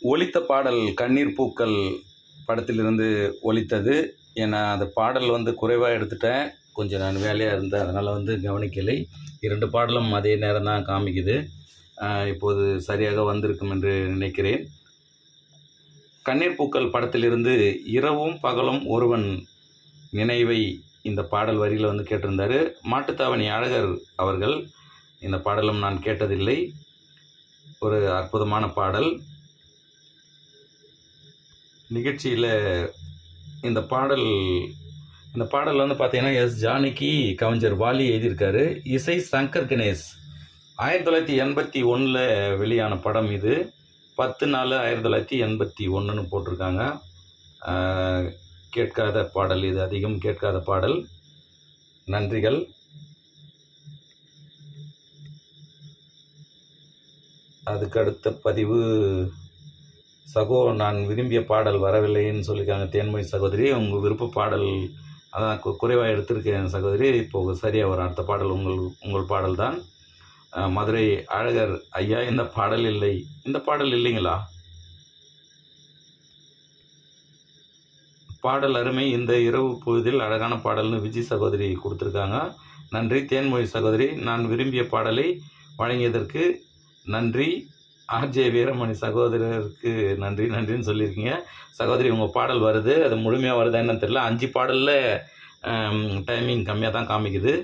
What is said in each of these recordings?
ஒலித்த பாடல் கண்ணீர் பூக்கள் படத்திலிருந்து ஒலித்தது ஏன்னா அந்த பாடல் வந்து குறைவாக எடுத்துட்டேன் கொஞ்சம் நான் வேலையாக இருந்தேன் அதனால் வந்து கவனிக்கலை இரண்டு பாடலும் அதே நேரம் தான் காமிக்குது ஆஹ் இப்போது சரியாக வந்திருக்கும் என்று நினைக்கிறேன் கண்ணீர் பூக்கள் படத்திலிருந்து இரவும் பகலும் ஒருவன் நினைவை இந்த பாடல் வரியில் வந்து கேட்டிருந்தாரு மாட்டுத்தாவணி அழகர் அவர்கள் இந்த பாடலும் நான் கேட்டதில்லை ஒரு அற்புதமான பாடல் நிகழ்ச்சியில் இந்த பாடல் இந்த பாடல் வந்து பார்த்தீங்கன்னா எஸ் ஜானகி கவிஞர் வாலி எழுதியிருக்காரு இசை சங்கர் கணேஷ் ஆயிரத்தி தொள்ளாயிரத்தி எண்பத்தி ஒன்றில் வெளியான படம் இது பத்து நாலு ஆயிரத்தி தொள்ளாயிரத்தி எண்பத்தி ஒன்றுன்னு போட்டிருக்காங்க ஆஹ், கேட்காத பாடல் இது அதிகம் கேட்காத பாடல் நன்றிகள் அதுக்கு அடுத்த பதிவு சகோ நான் விரும்பிய பாடல் வரவில்லைன்னு சொல்லியிருக்காங்க தேன்மொழி சகோதரி உங்கள் விருப்ப பாடல் அதான் கு- குறைவாக எடுத்திருக்கேன் சகோதரி இப்போ சரியாக வரும் அடுத்த பாடல் உங்கள் உங்கள் பாடல் தான் அஹ், மதுரை அழகர் ஐயா இந்த பாடல் இல்லை இந்த பாடல் இல்லைங்களா பாடல் அருமை இந்த இரவு பொழுதில் அழகான பாடல்னு விஜய் சகோதரி கொடுத்துருக்காங்க நன்றி தேன்மொழி சகோதரி நான் விரும்பிய பாடலை வழங்கியதற்கு நன்றி ஆர்ஜே வீரமணி சகோதரருக்கு நன்றி நன்றின்னு சொல்லியிருக்கீங்க சகோதரி உங்கள் பாடல் வருது அது முழுமையாக வருதா என்னன்னு தெரியல அஞ்சு பாடலில் டைமிங் கம்மியாக தான் காமிக்குது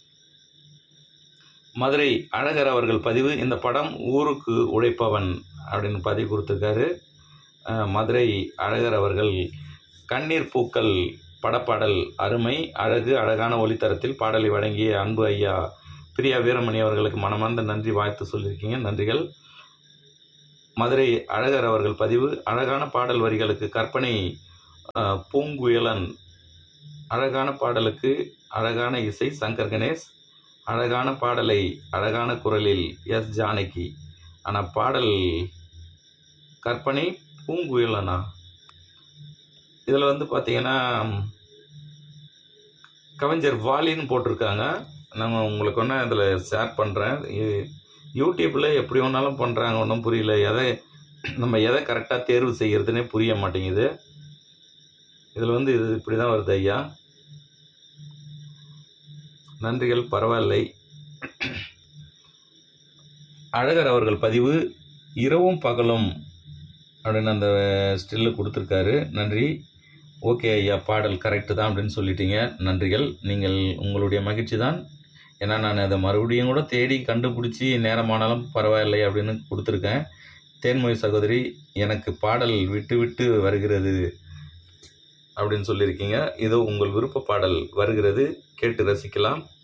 மதுரை அழகர் அவர்கள் பதிவு இந்த படம் ஊருக்கு உழைப்பவன் அப்படின்னு பதிவு கொடுத்துருக்காரு அஹ், மதுரை அழகர் அவர்கள் கண்ணீர் பூக்கள் படப்பாடல் அருமை அழகு அழகான ஒளித்தரத்தில் பாடலை வழங்கிய அன்பு ஐயா பிரியா வீரமணி அவர்களுக்கு மனமார்ந்த நன்றி வாழ்த்து சொல்லியிருக்கீங்க நன்றிகள் மதுரை அழகர் அவர்கள் பதிவு அழகான பாடல் வரிகளுக்கு கற்பனை அஹ், பூங்குயலன் அழகான பாடலுக்கு அழகான இசை சங்கர் கணேஷ் அழகான பாடலை அழகான குரலில் எஸ் ஜானகி ஆனால் பாடல் கற்பனை பூங்குயலனா இதில் வந்து பார்த்தீங்கன்னா கவிஞர் வாலின்னு போட்டிருக்காங்க நம்ம உங்களுக்கு ஒன்றா இதில் ஷேர் பண்ணுறேன் யூடியூப்பில் எப்படி வேணாலும் பண்ணுறாங்க ஒன்றும் புரியல எதை நம்ம எதை கரெக்டாக தேர்வு செய்கிறதுனே புரிய மாட்டேங்குது இதில் வந்து இது இப்படி தான் வருது ஐயா நன்றிகள் பரவாயில்லை அழகர் அவர்கள் பதிவு இரவும் பகலும் அப்படின்னு அந்த ஸ்டில்லு கொடுத்துருக்காரு நன்றி ஓகே ஐயா பாடல் கரெக்டு தான் அப்படின்னு சொல்லிட்டீங்க நன்றிகள் நீங்கள் உங்களுடைய மகிழ்ச்சி தான் ஏன்னா நான் அதை மறுபடியும் கூட தேடி கண்டுபிடிச்சி நேரமானாலும் பரவாயில்லை அப்படின்னு கொடுத்துருக்கேன் தேன்மொழி சகோதரி எனக்கு பாடல் விட்டு விட்டு வருகிறது அப்படின்னு சொல்லியிருக்கீங்க இதோ உங்கள் விருப்ப பாடல் வருகிறது கேட்டு ரசிக்கலாம்